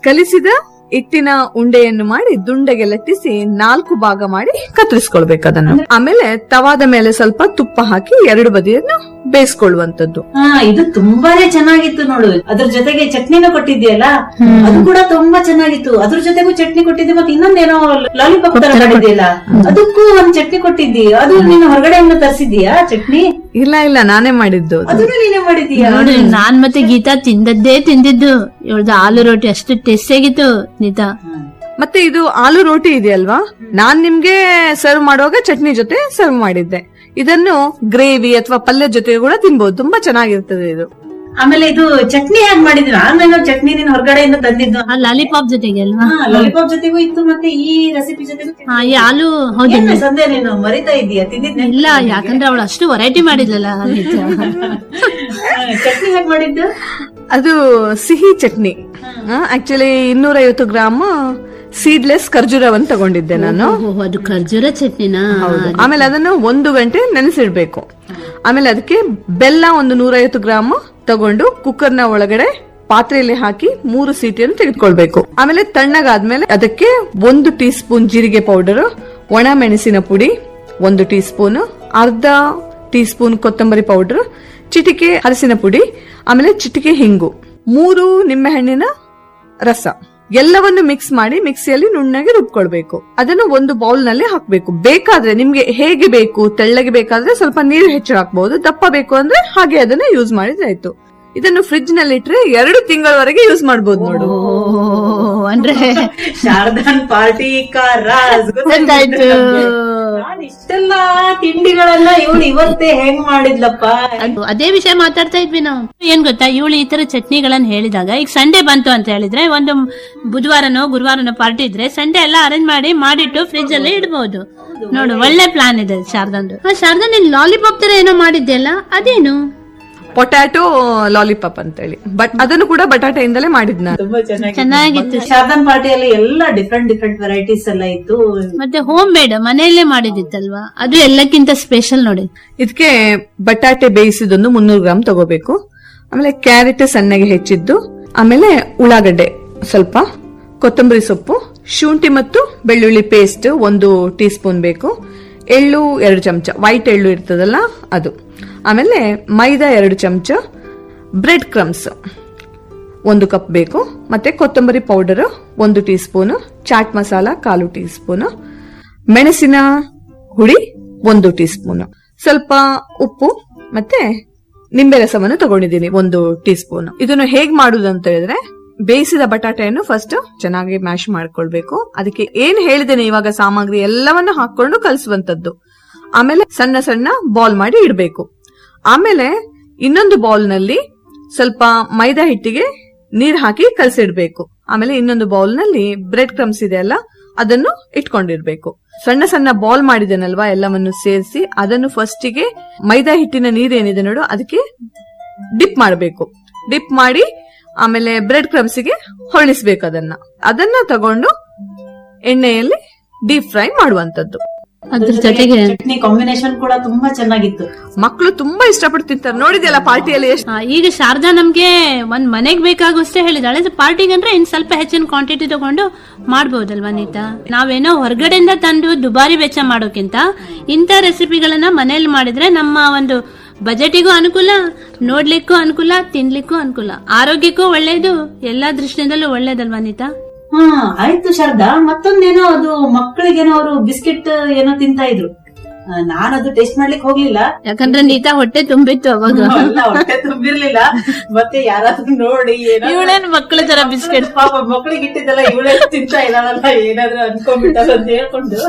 ಕಲಿಸಿದ ಹಿಟ್ಟಿನ ಉಂಡೆಯನ್ನು ಮಾಡಿ ದುಂಡೆಗೆ ಲಟ್ಟಿಸಿ ನಾಲ್ಕು ಭಾಗ ಮಾಡಿ ಕತ್ತರಿಸ್ಕೊಳ್ಬೇಕು ಅದನ್ನು ಆಮೇಲೆ ತವಾದ ಮೇಲೆ ಸ್ವಲ್ಪ ತುಪ್ಪ ಹಾಕಿ ಎರಡು ಬದಿಯನ್ನು ಬೇಯಿಸ್ಕೊಳ್ಳುವಂತದ್ದು ಹಾ ಇದು ತುಂಬಾನೇ ಚೆನ್ನಾಗಿತ್ತು ನೋಡು ಅದ್ರ ಜೊತೆಗೆ ಚಟ್ನಿನೂ ಕೊಟ್ಟಿದ್ಯಲ್ಲ ಅದು ಕೂಡ ತುಂಬಾ ಚೆನ್ನಾಗಿತ್ತು ಅದ್ರ ಜೊತೆಗೂ ಚಟ್ನಿ ಕೊಟ್ಟಿದ್ದೆ ಮತ್ತೆ ಇನ್ನೊಂದೇನೋ ಲಾಲಿಪಾಪ್ ತರ ಮಾಡಿದ್ಯಲ್ಲ ಅದಕ್ಕೂ ಒಂದ್ ಚಟ್ನಿ ಕೊಟ್ಟಿದ್ದಿ ಅದು ನೀನು ಹೊರಗಡೆಯಿಂದ ತರಿಸಿದ್ಯಾ ಚಟ್ನಿ ಇಲ್ಲ ಇಲ್ಲ ನಾನೇ ಮಾಡಿದ್ದು ಅದು. ಅದನ್ನು ನೀನೇ ಮಾಡಿದೀಯಾ ನೋಡಿ ನಾನ್ ಮತ್ತೆ ಗೀತಾ ತಿಂದದ್ದೇ ತಿಂದಿದ್ದು ಇವಳ್ದು ಆಲೂ ರೋಟಿ ಅಷ್ಟು ಟೇಸ್ಟ್ ಆಗಿತ್ತು ನೀತಾ ಮತ್ತೆ ಇದು ಆಲೂ ರೋಟಿ ಇದೆಯಲ್ವಾ ನಾನ್ ನಿಮ್ಗೆ ಸರ್ವ್ ಮಾಡುವಾಗ ಚಟ್ನಿ ಜೊತೆ ಸರ್ವ್ ಮಾಡಿದ್ದೆ ಇದನ್ನು ಗ್ರೇವಿ ಅಥವಾ ಪಲ್ಯ ಜೊತೆ ಕೂಡ ತಿನ್ಬಹುದು ತುಂಬಾ ಚೆನ್ನಾಗಿರ್ತದೆ ಇದು ಆಮೇಲೆ ಇದು ಚಟ್ನಿ ಹೇಗ್ ಮಾಡಿದ್ವಿ ನಾನು ಚಟ್ನಿ ನೀನ್ ಹೊರಗಡೆಯಿಂದ ತಂದಿದ್ದು ಆ ಲಾಲಿಪಾಪ್ ಜೊತೆಗೆ ಅಲ್ವಾ ಲಾಲಿಪಾಪ್ ಜೊತೆಗೂ ಇತ್ತು ಮತ್ತೆ ಈ ರೆಸಿಪಿ ಜೊತೆಗೂ ಹಾ ಈ ಆಲೂ ಹೌದು ಏನ್ ಸಂಧ್ಯಾ ನೀನು ಮರಿತಾ ಇದೀಯಾ ತಿಂದಿದ್ದೆ ಇಲ್ಲ ಯಾಕಂದ್ರೆ ಅವಳು ಅಷ್ಟು ವೆರೈಟಿ ಮಾಡಿದ್ಲಲ್ಲ ನೀತಾ ಚಟ್ನಿ ಹೇಗ್ ಮಾಡಿದ್ದು ಅದು ಸಿಹಿ ಚಟ್ನಿ ಆಕ್ಚುಲಿ ಇನ್ನೂರೈವತ್ತು ಗ್ರಾಮ್ ಸೀಡ್ಲೆಸ್ ಖರ್ಜೂರವನ್ನು ತಗೊಂಡಿದ್ದೆ ನಾನು ಓಹೋ, ಅದು ಖರ್ಜೂರ ಚಟ್ನಿನಾ ಹೌದು ಆಮೇಲೆ ಅದನ್ನು ಒಂದು ಗಂಟೆ ನೆನೆಸಿಡ್ಬೇಕು ಆಮೇಲೆ ಅದಕ್ಕೆ ಬೆಲ್ಲ ಒಂದು ನೂರೈವತ್ತು ಗ್ರಾಮ್ ತಗೊಂಡು ಕುಕ್ಕರ್ನ ಒಳಗಡೆ ಪಾತ್ರೆಯಲ್ಲಿ ಹಾಕಿ ಮೂರು ಸೀಟಿಯನ್ನು ತೆಗೆದುಕೊಳ್ಬೇಕು ಆಮೇಲೆ ತಣ್ಣಗಾದ್ಮೇಲೆ ಅದಕ್ಕೆ ಒಂದು ಟೀ ಸ್ಪೂನ್ ಜೀರಿಗೆ ಪೌಡರ್ ಒಣ ಮೆಣಸಿನ ಪುಡಿ ಒಂದು ಟೀ ಸ್ಪೂನ್ ಅರ್ಧ ಟೀ ಸ್ಪೂನ್ ಕೊತ್ತಂಬರಿ ಪೌಡರ್ ಚಿಟಿಕೆ ಹಲಸಿನ ಪುಡಿ ಆಮೇಲೆ ಚಿಟಿಕೆ ಹಿಂಗು ಮೂರು ನಿಂಬೆಹಣ್ಣಿನ ರಸ ಎಲ್ಲವನ್ನು ಮಿಕ್ಸ್ ಮಾಡಿ ಮಿಕ್ಸಿಯಲ್ಲಿ ನುಣ್ಣಗೆ ರುಬ್ಕೊಳ್ಬೇಕು ಅದನ್ನು ಒಂದು ಬೌಲ್ ನಲ್ಲಿ ಹಾಕ್ಬೇಕು ಬೇಕಾದ್ರೆ ನಿಮ್ಗೆ ಹೇಗೆ ಬೇಕು ತೆಳ್ಳಗೆ ಬೇಕಾದ್ರೆ ಸ್ವಲ್ಪ ನೀರು ಹೆಚ್ಚು ಹಾಕ್ಬಹುದು ದಪ್ಪ ಬೇಕು ಅಂದ್ರೆ ಹಾಗೆ ಅದನ್ನ ಯೂಸ್ ಮಾಡಿದ್ರೆ ಆಯ್ತು ಇದನ್ನು ಫ್ರಿಡ್ಜ್ ನಲ್ಲಿ ಇಟ್ರೆ ಎರಡು ತಿಂಗಳವರೆಗೆ ಯೂಸ್ ಮಾಡಬಹುದು ನೋಡು ಓ ಅಂದ್ರೆ ಶಾರದಾನ್ ಪಾರ್ಟಿ ಕಾ ರಾಜ್ ಗೊತ್ತಾಯ್ತು. ನಾನ್ ಇಷ್ಟೆಲ್ಲ ತಿಂಡಿಗಳೆಲ್ಲ ಇವಳು ಇವತ್ತೇ ಹೆಂಗ್ ಮಾಡಿದ್ಲಪ್ಪ ಅದು ಅದೇ ವಿಷಯ ಮಾತಾಡ್ತಾ ಇದ್ವಿ ನಾವು ಏನ್ ಗೊತ್ತಾ ಇವಳು ಈ ತರ ಚಟ್ನಿಗಳನ್ನ ಹೇಳಿದಾಗ ಈಗ ಸಂಡೇ ಬಂತು ಅಂತ ಹೇಳಿದ್ರೆ ಒಂದು ಬುಧವಾರನೋ ಗುರುವಾರನೋ ಪಾರ್ಟಿ ಇದ್ರೆ ಸಂಡೇ ಎಲ್ಲ ಅರೇಂಜ್ ಮಾಡಿ ಮಾಡಿಟ್ಟು ಫ್ರಿಜ್ ಅಲ್ಲಿ ಇಡಬಹುದು ನೋಡು ಒಳ್ಳೆ ಪ್ಲಾನ್ ಇದೆ ಶಾರದಂದು ಆ, ಶಾರದಾ ನೀನ್ ಲಾಲಿಪಾಪ್ ತರ ಏನೋ ಮಾಡಿದ್ಯಲ್ಲ ಅದೇನು ಪೊಟ್ಯಾಟೊ ಲಾಲಿಪಾಪ್ ಅಂತೇಳಿ ಬಟ್ ಅದನ್ನು ಕೂಡ ಬಟಾಟೆಯಿಂದಲೇ ಮಾಡಿದ್ ನಾನು ತುಂಬಾ ಚೆನ್ನಾಗಿ ಚೆನ್ನಾಗಿತ್ತು ಶಾರದಾನ್ ಪಾರ್ಟಿಯಲ್ಲಿ ಎಲ್ಲ ಡಿಫ್ರೆಂಟ್ ಡಿಫ್ರೆಂಟ್ ವೆರೈಟೀಸ್ ಎಲ್ಲ ಇತ್ತು ಮತ್ತೆ ಹೋಮ್ ಮೇಡ್ ಮನೆಯಲ್ಲೇ ಮಾಡಿದಿತ್ತಲ್ವಾ ಅದು ಎಲ್ಲಕ್ಕಿಂತ ಸ್ಪೆಷಲ್ ನೋಡಿ ಇದಕ್ಕೆ ಬಟಾಟೆ ಬೇಯಿಸಿದೊಂದು ಮುನ್ನೂರು ಗ್ರಾಮ್ ತಗೋಬೇಕು ಆಮೇಲೆ ಕ್ಯಾರೆಟ್ ಸಣ್ಣಗೆ ಹೆಚ್ಚಿದ್ದು ಆಮೇಲೆ ಉಳ್ಳಾಗಡ್ಡೆ ಸ್ವಲ್ಪ ಕೊತ್ತಂಬರಿ ಸೊಪ್ಪು ಶುಂಠಿ ಮತ್ತು ಬೆಳ್ಳುಳ್ಳಿ ಪೇಸ್ಟ್ ಒಂದು ಟೀ ಸ್ಪೂನ್ ಬೇಕು ಎಳ್ಳು ಎರಡು ಚಮಚ ವೈಟ್ ಎಳ್ಳು ಇರ್ತದಲ್ಲ ಅದು ಆಮೇಲೆ ಮೈದಾ ಎರಡು ಚಮಚ ಬ್ರೆಡ್ ಕ್ರಮ್ಸ್ ಒಂದು ಕಪ್ ಬೇಕು ಮತ್ತೆ ಕೊತ್ತಂಬರಿ ಪೌಡರ್ ಒಂದು ಟೀ ಸ್ಪೂನ್ ಚಾಟ್ ಮಸಾಲ ಕಾಲು ಟೀ ಸ್ಪೂನ್ ಮೆಣಸಿನ ಹುಳಿ ಒಂದು ಟೀ ಸ್ಪೂನ್ ಸ್ವಲ್ಪ ಉಪ್ಪು ಮತ್ತೆ ನಿಂಬೆ ರಸವನ್ನು ತಗೊಂಡಿದ್ದೀನಿ ಒಂದು ಟೀ ಸ್ಪೂನ್ ಇದನ್ನು ಹೇಗ್ ಮಾಡುದು ಅಂತ ಹೇಳಿದ್ರೆ ಬೇಯಿಸಿದ ಬಟಾಟೆಯನ್ನು ಫಸ್ಟ್ ಚೆನ್ನಾಗಿ ಮ್ಯಾಶ್ ಮಾಡ್ಕೊಳ್ಬೇಕು ಅದಕ್ಕೆ ಏನ್ ಹೇಳಿದ್ದೇನೆ ಇವಾಗ ಸಾಮಗ್ರಿ ಎಲ್ಲವನ್ನು ಹಾಕೊಂಡು ಕಲಿಸುವಂತದ್ದು ಆಮೇಲೆ ಸಣ್ಣ ಸಣ್ಣ ಬಾಲ್ ಮಾಡಿ ಇಡಬೇಕು ಆಮೇಲೆ ಇನ್ನೊಂದು ಬೌಲ್ ನಲ್ಲಿ ಸ್ವಲ್ಪ ಮೈದಾ ಹಿಟ್ಟಿಗೆ ನೀರ್ ಹಾಕಿ ಕಲಸಿಡ್ಬೇಕು ಆಮೇಲೆ ಇನ್ನೊಂದು ಬೌಲ್ ನಲ್ಲಿ ಬ್ರೆಡ್ ಕ್ರಮ್ಸ್ ಇದೆ ಅಲ್ಲ ಅದನ್ನು ಇಟ್ಕೊಂಡಿರ್ಬೇಕು ಸಣ್ಣ ಸಣ್ಣ ಬಾಲ್ ಮಾಡಿದೆನಲ್ವಾ ಎಲ್ಲವನ್ನು ಸೇರಿಸಿ ಅದನ್ನು ಫಸ್ಟಿಗೆ ಮೈದಾ ಹಿಟ್ಟಿನ ನೀರೇನಿದೆ ನೋಡು ಅದಕ್ಕೆ ಡಿಪ್ ಮಾಡಬೇಕು ಡಿಪ್ ಮಾಡಿ ಆಮೇಲೆ ಬ್ರೆಡ್ ಕ್ರಮ್ಸಿಗೆ ಹೊರಳಿಸ್ಬೇಕು ಅದನ್ನ ಅದನ್ನ ತಗೊಂಡು ಎಣ್ಣೆಯಲ್ಲಿ ಡೀಪ್ ಫ್ರೈ ಮಾಡುವಂತದ್ದು ಅದ್ರ ಜೊತೆಗೆ ಚಟ್ನಿ ಕಾಂಬಿನೇಷನ್ ಕೂಡ ತುಂಬಾ ಚೆನ್ನಾಗಿತ್ತು ಮಕ್ಕಳು ತುಂಬಾ ಇಷ್ಟಪಟ್ಟು ತಿಂತಾರೆ ನೋಡಿದ್ಯಲ್ಲ ಪಾರ್ಟಿಯಲ್ಲಿ ಎಷ್ಟು ಆ, ಈಗ ಶಾರದಾ ನಮ್ಗೆ ಒಂದ್ ಮನೆಗ್ ಬೇಕಾಗುವಷ್ಟೇ ಹೇಳಿದಾಳೆ ಪಾರ್ಟಿಗೆ ಅಂದ್ರೆ ಇನ್ ಸ್ವಲ್ಪ ಹೆಚ್ಚಿನ ಕ್ವಾಂಟಿಟಿ ತಗೊಂಡು ಮಾಡ್ಬೋದಲ್ವಾ ನೀತಾ ನಾವೇನೋ ಹೊರಗಡೆಯಿಂದ ತಂದು ದುಬಾರಿ ವೆಚ್ಚ ಮಾಡೋಕ್ಕಿಂತ ಇಂಥ ರೆಸಿಪಿಗಳನ್ನ ಮನೇಲಿ ಮಾಡಿದ್ರೆ ನಮ್ಮ ಒಂದು ಬಜೆಟಿಗೂ ಅನುಕೂಲ ನೋಡ್ಲಿಕ್ಕೂ ಅನುಕೂಲ ತಿನ್ಲಿಕ್ಕೂ ಅನುಕೂಲ ಆರೋಗ್ಯಕ್ಕೂ ಒಳ್ಳೇದು ಎಲ್ಲಾ ದೃಷ್ಟಿಯಿಂದಲೂ ಒಳ್ಳೇದಲ್ವಾ ನೀತಾ ಹಾ ಆಯ್ತು ಶಾರದಾ ಮತ್ತೊಂದೇನೋ ಅದು ಮಕ್ಕಳಿಗೇನೋ ಅವರು ಬಿಸ್ಕೆಟ್ ಏನೋ ತಿಂತಾ ಇದ್ರು ಆ, ನಾನದು ಟೇಸ್ಟ್ ಮಾಡ್ಲಿಕ್ಕೆ ಹೋಗ್ಲಿಲ್ಲ ಯಾಕಂದ್ರೆ ನೀತಾ ಹೊಟ್ಟೆ ತುಂಬಿತ್ತು ಅವಾಗ ಅಲ್ಲ, ಹೊಟ್ಟೆ ತುಂಬಿರ್ಲಿಲ್ಲ ಮತ್ತೆ ಯಾರಾದ್ರೂ ನೋಡಿ ಏನೋ ಇವಳೇನ್ ಮಕ್ಕಳ ತರ ಬಿಸ್ಕೆಟ್ ಪಾಪ ಮಕ್ಕಳಿಗೆ ಇಟ್ಟಿದ್ದಲ್ಲ ಇವಳೇ ತಿಂತಾ ಇದ್ದಾಳಲ್ಲ ಏನಾದ್ರೂ ಅನ್ಕೊಂಡ್ಬಿಟ್ಟಾರ ಅಂತ ಹೇಳ್ಕೊಂಡು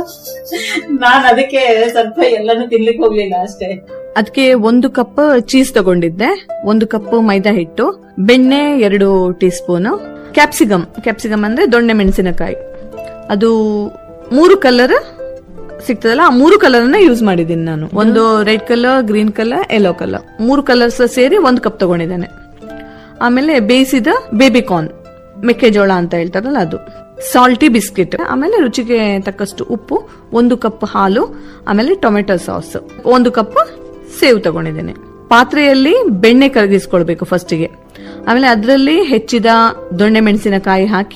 ನಾನ್ ಅದಕ್ಕೆ ಸ್ವಲ್ಪ ಎಲ್ಲಾನು ತಿನ್ಲಿಕ್ಕೆ ಹೋಗ್ಲಿಲ್ಲ ಅಷ್ಟೇ ಅದಕ್ಕೆ ಒಂದು ಕಪ್ ಚೀಸ್ ತಗೊಂಡಿದ್ದೆ ಒಂದು ಕಪ್ ಮೈದಾ ಹಿಟ್ಟು ಬೆಣ್ಣೆ ಎರಡು ಟೀ ಸ್ಪೂನ್ ಕ್ಯಾಪ್ಸಿಕಮ್ ಕ್ಯಾಪ್ಸಿಕಮ್ ಅಂದ್ರೆ ದೊಣ್ಣೆ ಮೆಣಸಿನಕಾಯಿ ಅದು ಮೂರು ಕಲರ್ ಸಿಗ್ತದಲ್ಲ ಆ ಮೂರು ಕಲರ್ ಅನ್ನ ಯೂಸ್ ಮಾಡಿದ್ದೀನಿ ನಾನು ಒಂದು red colour green colour yellow colour ಮೂರು ಕಲರ್ಸ್ ಸೇರಿ ಒಂದು ಕಪ್ ತಗೊಂಡಿದ್ದೇನೆ ಆಮೇಲೆ ಬೇಯಿಸಿದ ಬೇಬಿ ಕಾರ್ನ್ ಮೆಕ್ಕೆಜೋಳ ಅಂತ ಹೇಳ್ತಾರಲ್ಲ ಅದು ಸಾಲ್ಟಿ ಬಿಸ್ಕಿಟ್ ಆಮೇಲೆ ರುಚಿಗೆ ತಕ್ಕಷ್ಟು ಉಪ್ಪು ಒಂದು ಕಪ್ ಹಾಲು ಆಮೇಲೆ ಟೊಮೆಟೊ ಸಾಸ್ ಒಂದು ಕಪ್ ಸೇವ್ ತಗೊಂಡಿದ್ದೇನೆ ಪಾತ್ರೆಯಲ್ಲಿ ಬೆಣ್ಣೆ ಕರಗಿಸ್ಕೊಳ್ಬೇಕು ಫಸ್ಟಿಗೆ ಆಮೇಲೆ ಅದರಲ್ಲಿ ಹೆಚ್ಚಿದ ದೊಣ್ಣೆ ಮೆಣಸಿನಕಾಯಿ ಹಾಕಿ